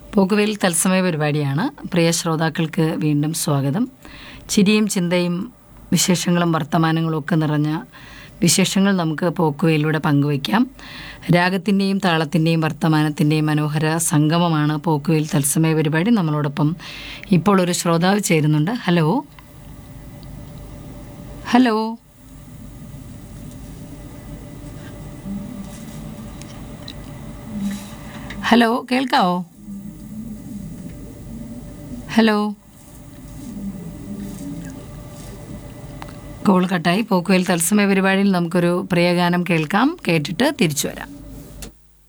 പോക്കുവെയിൽ തത്സമയ പരിപാടിയാണ് പ്രിയ ശ്രോതാക്കൾക്ക് വീണ്ടും സ്വാഗതം ചിരിയും ചിന്തയും വിശേഷങ്ങളും വർത്തമാനങ്ങളും ഒക്കെ നിറഞ്ഞ വിശേഷങ്ങൾ നമുക്ക് പോക്കുവയിലൂടെ പങ്കുവയ്ക്കാം രാഗത്തിൻ്റെയും താളത്തിൻ്റെയും വർത്തമാനത്തിൻ്റെയും മനോഹര സംഗമമാണ് പോക്കുവയിൽ തത്സമയ പരിപാടി നമ്മളോടൊപ്പം ഇപ്പോൾ ഒരു ശ്രോതാവ് ചേരുന്നുണ്ട് ഹലോ ഹലോ ഹലോ കേൾക്കാവോ ഹലോ കോൾ കട്ടായി പോക്കുവൽ തത്സമയ പരിപാടിയിൽ നമുക്കൊരു പ്രിയഗാനം കേൾക്കാം കേട്ടിട്ട് തിരിച്ചു വരാം